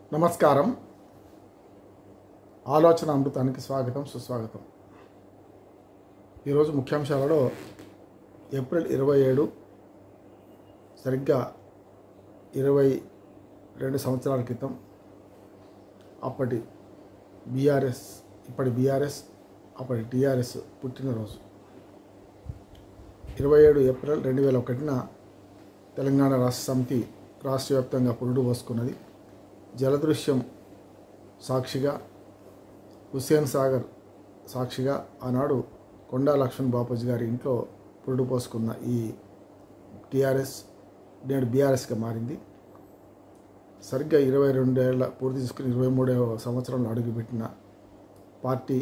నమస్కారం ఆలోచన అమృతానికి స్వాగతం సుస్వాగతం ఈరోజు ముఖ్యాంశాలలో ఏప్రిల్ ఇరవై ఏడు సరిగ్గా ఇరవై రెండు సంవత్సరాల క్రితం అప్పటి బీఆర్ఎస్ ఇప్పటి బీఆర్ఎస్ అప్పటి టీఆర్ఎస్ పుట్టినరోజు ఇరవై ఏడు ఏప్రిల్ రెండు వేల ఒకటిన తెలంగాణ రాష్ట్ర సమితి రాష్ట్ర వ్యాప్తంగా పురుడు పోసుకున్నది జలదృశ్యం సాక్షిగా హుస్సేన్ సాగర్ సాక్షిగా ఆనాడు కొండా లక్ష్మణ్ బాపూజీ గారి ఇంట్లో పురుడు పోసుకున్న ఈ టీఆర్ఎస్ నేడు బీఆర్ఎస్గా మారింది సరిగ్గా ఇరవై రెండేళ్ల పూర్తి చేసుకుని ఇరవై మూడవ సంవత్సరంలో అడుగుపెట్టిన పార్టీ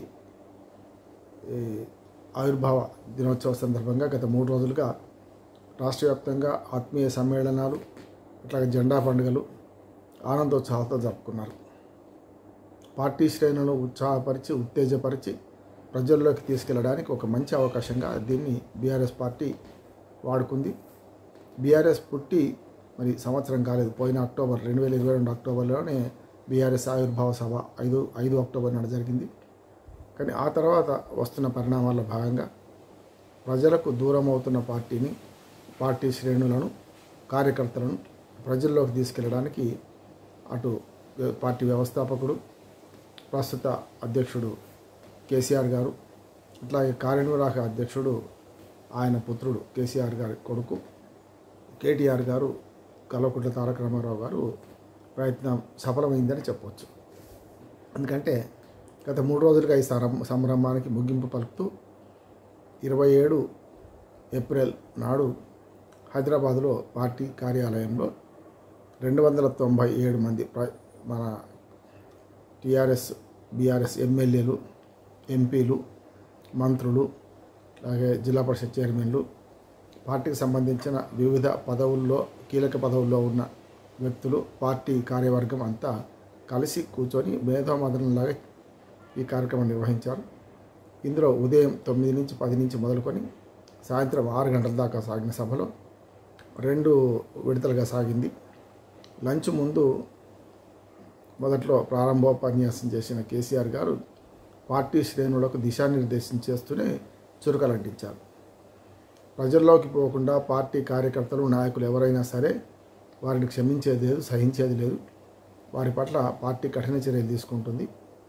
ఈ ఆవిర్భావ దినోత్సవ సందర్భంగా గత మూడు రోజులుగా రాష్ట్ర వ్యాప్తంగా ఆత్మీయ సమ్మేళనాలు అట్లాగే జెండా పండుగలు ఆనందోత్సాహాలతో జరుపుకున్నారు పార్టీ శ్రేణులను ఉత్సాహపరిచి ఉత్తేజపరిచి ప్రజల్లోకి తీసుకెళ్ళడానికి ఒక మంచి అవకాశంగా దీన్ని బీఆర్ఎస్ పార్టీ వాడుకుంది బీఆర్ఎస్ పుట్టి మరి సంవత్సరం కాలేదు పోయిన అక్టోబర్ రెండు వేల ఇరవై రెండు అక్టోబర్లోనే బీఆర్ఎస్ ఆవిర్భావ సభ ఐదు ఐదు అక్టోబర్ నాడు జరిగింది కానీ ఆ తర్వాత వస్తున్న పరిణామాల్లో భాగంగా ప్రజలకు దూరం అవుతున్న పార్టీని పార్టీ శ్రేణులను కార్యకర్తలను ప్రజల్లోకి తీసుకెళ్ళడానికి అటు పార్టీ వ్యవస్థాపకుడు ప్రస్తుత అధ్యక్షుడు కేసీఆర్ గారు అట్లాగే కార్యనిర్వాహక అధ్యక్షుడు ఆయన పుత్రుడు కేసీఆర్ గారి కొడుకు కేటీఆర్ గారు కల్వకుంట్ల తారక రామారావు గారు ప్రయత్నం సఫలమైందని చెప్పవచ్చు ఎందుకంటే గత మూడు రోజులుగా ఈ సరం సంరంభానికి ముగింపు పలుకుతూ ఇరవై ఏడు ఏప్రిల్ నాడు హైదరాబాదులో పార్టీ కార్యాలయంలో రెండు వందల తొంభై ఏడు మంది ప్ర మన టీఆర్ఎస్ బీఆర్ఎస్ ఎమ్మెల్యేలు ఎంపీలు మంత్రులు అలాగే జిల్లా పరిషత్ చైర్మన్లు పార్టీకి సంబంధించిన వివిధ పదవుల్లో కీలక పదవుల్లో ఉన్న వ్యక్తులు పార్టీ కార్యవర్గం అంతా కలిసి కూర్చొని మేధోమదనంలాగా ఈ కార్యక్రమం నిర్వహించారు ఇందులో ఉదయం తొమ్మిది నుంచి పది నుంచి మొదలుకొని సాయంత్రం ఆరు గంటల దాకా సాగిన సభలో రెండు విడతలుగా సాగింది లంచ్ ముందు మొదట్లో ప్రారంభోపన్యాసం చేసిన కేసీఆర్ గారు పార్టీ శ్రేణులకు దిశానిర్దేశం చేస్తూనే చురుకలంటించారు ప్రజల్లోకి పోకుండా పార్టీ కార్యకర్తలు నాయకులు ఎవరైనా సరే వారిని క్షమించేది లేదు సహించేది లేదు వారి పట్ల పార్టీ కఠిన చర్యలు తీసుకుంటుంది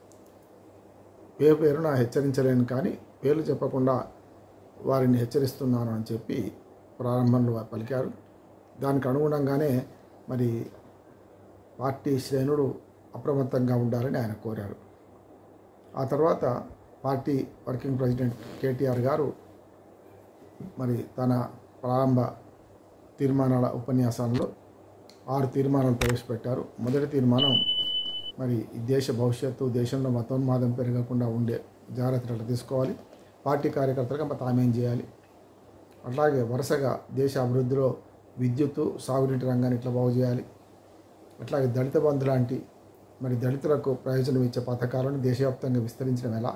పేరు పేరున హెచ్చరించలేను కానీ పేర్లు చెప్పకుండా వారిని హెచ్చరిస్తున్నాను అని చెప్పి ప్రారంభంలో పలికారు దానికి అనుగుణంగానే మరి పార్టీ శ్రేణుడు అప్రమత్తంగా ఉండాలని ఆయన కోరారు ఆ తర్వాత పార్టీ వర్కింగ్ ప్రెసిడెంట్ కేటీఆర్ గారు మరి తన ప్రారంభ తీర్మానాల ఉపన్యాసంలో ఆరు తీర్మానాలు ప్రవేశపెట్టారు మొదటి తీర్మానం మరి ఈ దేశ భవిష్యత్తు దేశంలో మతోన్మాదం పెరగకుండా ఉండే జాగ్రత్తలు తీసుకోవాలి పార్టీ కార్యకర్తలుగా తాము ఏం చేయాలి అట్లాగే వరుసగా దేశ అభివృద్ధిలో విద్యుత్తు సాగునీటి రంగాన్ని ఇట్లా బాగు చేయాలి అట్లాగే దళిత బంధు లాంటి మరి దళితులకు ప్రయోజనం ఇచ్చే పథకాలను దేశవ్యాప్తంగా విస్తరించడం ఎలా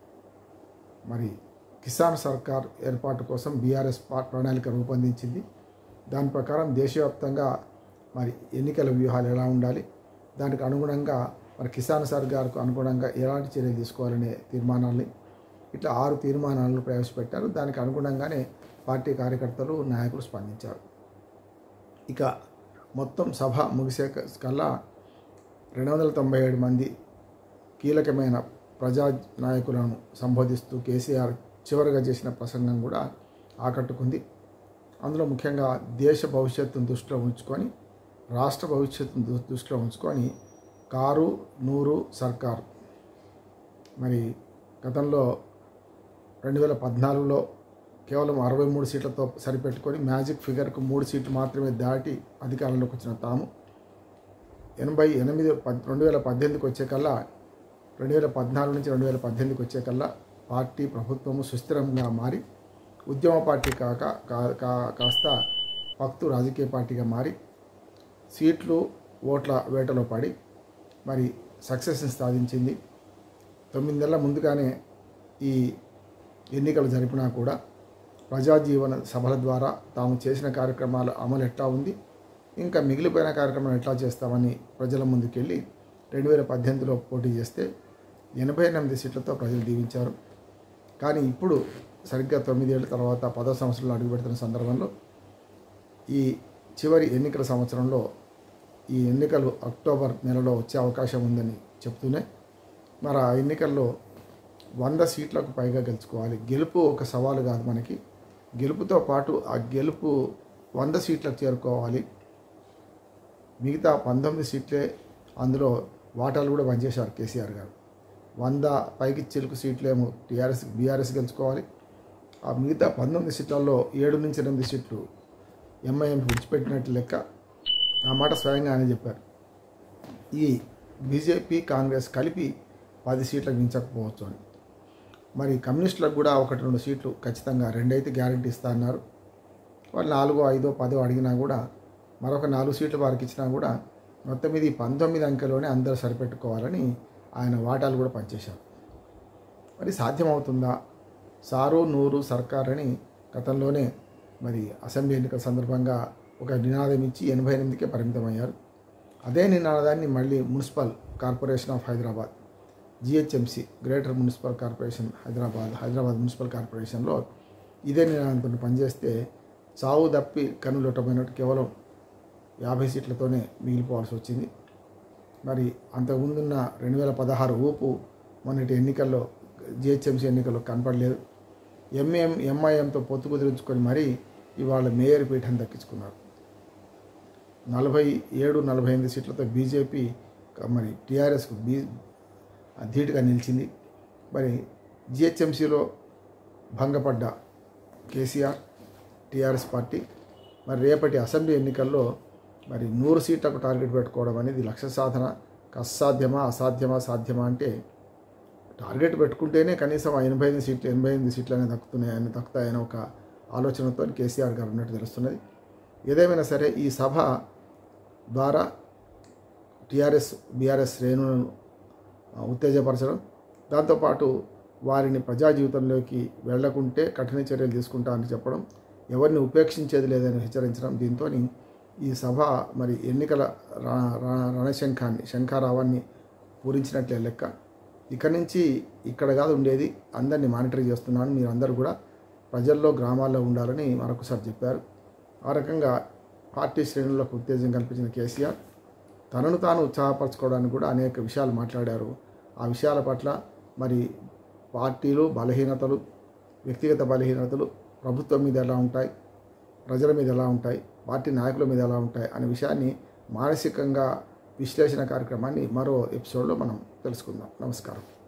మరి కిసాన్ సర్కార్ ఏర్పాటు కోసం బీఆర్ఎస్ ప్రణాళిక రూపొందించింది దాని ప్రకారం దేశవ్యాప్తంగా మరి ఎన్నికల వ్యూహాలు ఎలా ఉండాలి దానికి అనుగుణంగా మరి కిసాన్ సర్కార్కు అనుగుణంగా ఎలాంటి చర్యలు తీసుకోవాలనే తీర్మానాల్ని ఇట్లా ఆరు తీర్మానాలను ప్రవేశపెట్టారు దానికి అనుగుణంగానే పార్టీ కార్యకర్తలు నాయకులు స్పందించారు ఇక మొత్తం సభ ముగిసే కల్లా రెండు వందల తొంభై ఏడు మంది కీలకమైన ప్రజా నాయకులను సంబోధిస్తూ కేసీఆర్ చివరిగా చేసిన ప్రసంగం కూడా ఆకట్టుకుంది అందులో ముఖ్యంగా దేశ భవిష్యత్తును దృష్టిలో ఉంచుకొని రాష్ట్ర భవిష్యత్తును దృష్టిలో ఉంచుకొని కారు నూరు సర్కారు మరి గతంలో రెండు వేల పద్నాలుగులో కేవలం అరవై మూడు సీట్లతో సరిపెట్టుకొని మ్యాజిక్ ఫిగర్కు మూడు సీట్లు మాత్రమే దాటి అధికారంలోకి వచ్చిన తాము ఎనభై ఎనిమిది పద్ రెండు వేల పద్దెనిమిదికి వచ్చే కల్లా రెండు వేల పద్నాలుగు నుంచి రెండు వేల పద్దెనిమిదికి వచ్చే కల్లా పార్టీ ప్రభుత్వము సుస్థిరంగా మారి ఉద్యమ పార్టీ కాక కా- కా- కాస్త భక్తు రాజకీయ పార్టీగా మారి సీట్లు ఓట్ల వేటలో పడి మరి సక్సెస్ని సాధించింది తొమ్మిది నెలల ముందుగానే ఈ ఎన్నికలు జరిపినా కూడా ప్రజాజీవన సభల ద్వారా తాము చేసిన కార్యక్రమాల అమలు ఎట్లా ఉంది ఇంకా మిగిలిపోయిన కార్యక్రమాలు ఎట్లా చేస్తామని ప్రజల ముందుకెళ్ళి రెండు వేల పద్దెనిమిదిలో పోటీ చేస్తే ఎనభై ఎనిమిది సీట్లతో ప్రజలు దీవించారు కానీ ఇప్పుడు సరిగ్గా తొమ్మిదేళ్ల తర్వాత పదో సంవత్సరంలో అడుగుపెడుతున్న సందర్భంలో ఈ చివరి ఎన్నికల సంవత్సరంలో ఈ ఎన్నికలు అక్టోబర్ నెలలో వచ్చే అవకాశం ఉందని చెప్తూనే మరి ఆ ఎన్నికల్లో వంద సీట్లకు పైగా గెలుచుకోవాలి గెలుపు ఒక సవాలు కాదు మనకి గెలుపుతో పాటు ఆ గెలుపు వంద సీట్లకు చేరుకోవాలి మిగతా పంతొమ్మిది సీట్లే అందులో వాటాలు కూడా పనిచేశారు కేసీఆర్ గారు వంద పైకి చిలుకు సీట్లేమో టీఆర్ఎస్ బీఆర్ఎస్ గెలుచుకోవాలి ఆ మిగతా పంతొమ్మిది సీట్లలో ఏడు నుంచి ఎనిమిది సీట్లు ఎంఐఎం విడిచిపెట్టినట్టు లెక్క ఆ మాట స్వయంగా ఆయన చెప్పారు ఈ బీజేపీ కాంగ్రెస్ కలిపి పది సీట్లకు మించకపోవచ్చు అని మరి కమ్యూనిస్టులకు కూడా ఒకటి రెండు సీట్లు ఖచ్చితంగా రెండైతే గ్యారంటీ ఇస్తా అన్నారు వాళ్ళు నాలుగో ఐదో పదో అడిగినా కూడా మరొక నాలుగు సీట్లు వారికి ఇచ్చినా కూడా మొత్తం ఇది పంతొమ్మిది అంకెలోనే అందరూ సరిపెట్టుకోవాలని ఆయన వాటాలు కూడా పనిచేశారు మరి సాధ్యమవుతుందా సారు నూరు సర్కార్ అని గతంలోనే మరి అసెంబ్లీ ఎన్నికల సందర్భంగా ఒక నినాదం ఇచ్చి ఎనభై ఎనిమిదికే పరిమితమయ్యారు అదే నినాదాన్ని మళ్ళీ municipal corporation of Hyderabad GHMC greater municipal corporation Hyderabad Hyderabad municipal కార్పొరేషన్లో ఇదే నినాదంతో పనిచేస్తే చావు తప్పి కన్నులొట్టమైనట్టు కేవలం యాభై సీట్లతోనే మిగిలిపోవాల్సి వచ్చింది మరి అంతకుముందున్న రెండు వేల పదహారు ఊపు మొన్నటి ఎన్నికల్లో జిహెచ్ఎంసీ ఎన్నికల్లో కనపడలేదు ఎంఏఎం ఎంఐఎంతో పొత్తు కుదిరించుకొని మరీ ఇవాళ మేయర్ పీఠం దక్కించుకున్నారు నలభై ఏడు నలభై ఎనిమిది సీట్లతో బీజేపీ మరి టీఆర్ఎస్కు బీ ధీటుగా నిలిచింది మరి జిహెచ్ఎంసీలో భంగపడ్డ కేసీఆర్ టీఆర్ఎస్ పార్టీ మరి రేపటి అసెంబ్లీ ఎన్నికల్లో మరి నూరు సీట్లకు టార్గెట్ పెట్టుకోవడం అనేది లక్ష్య సాధన అసాధ్యమా అసాధ్యమా సాధ్యమా అంటే టార్గెట్ పెట్టుకుంటేనే కనీసం ఆ ఎనభై ఎనిమిది సీట్లు ఎనభై ఎనిమిది సీట్లు అనేది దక్కుతున్నాయని దక్కుతాయని ఒక ఆలోచనతో కేసీఆర్ గారు ఉన్నట్టు తెలుస్తున్నది ఏదేమైనా సరే ఈ సభ ద్వారా టీఆర్ఎస్ బీఆర్ఎస్ శ్రేణులను ఉత్తేజపరచడం దాంతోపాటు వారిని ప్రజా జీవితంలోకి వెళ్లకుంటే కఠిన చర్యలు తీసుకుంటా అని చెప్పడం ఎవరిని ఉపేక్షించేది లేదని హెచ్చరించడం దీంతో ఈ సభ మరి ఎన్నికల ర- ర- రణశంఖాన్ని శంఖారావాన్ని పూరించినట్లే లెక్క ఇక్కడి నుంచి ఇక్కడ కాదు ఉండేది అందరినీ మానిటర్ చేస్తున్నాను మీరు అందరూ కూడా ప్రజల్లో గ్రామాల్లో ఉండాలని మరొకసారి చెప్పారు ఆ రకంగా పార్టీ శ్రేణులకు ఉత్తేజం కల్పించిన కేసీఆర్ తనను తాను ఉత్సాహపరచుకోవడానికి కూడా అనేక విషయాలు మాట్లాడారు ఆ విషయాల పట్ల మరి పార్టీలు బలహీనతలు వ్యక్తిగత బలహీనతలు ప్రభుత్వం మీద ఎలా ఉంటాయి ప్రజల మీద ఎలా ఉంటాయి పార్టీ నాయకుల మీద ఎలా ఉంటాయి అనే విషయాన్ని మానసికంగా విశ్లేషణ కార్యక్రమాన్ని మరో ఎపిసోడ్లో మనం తెలుసుకుందాం నమస్కారం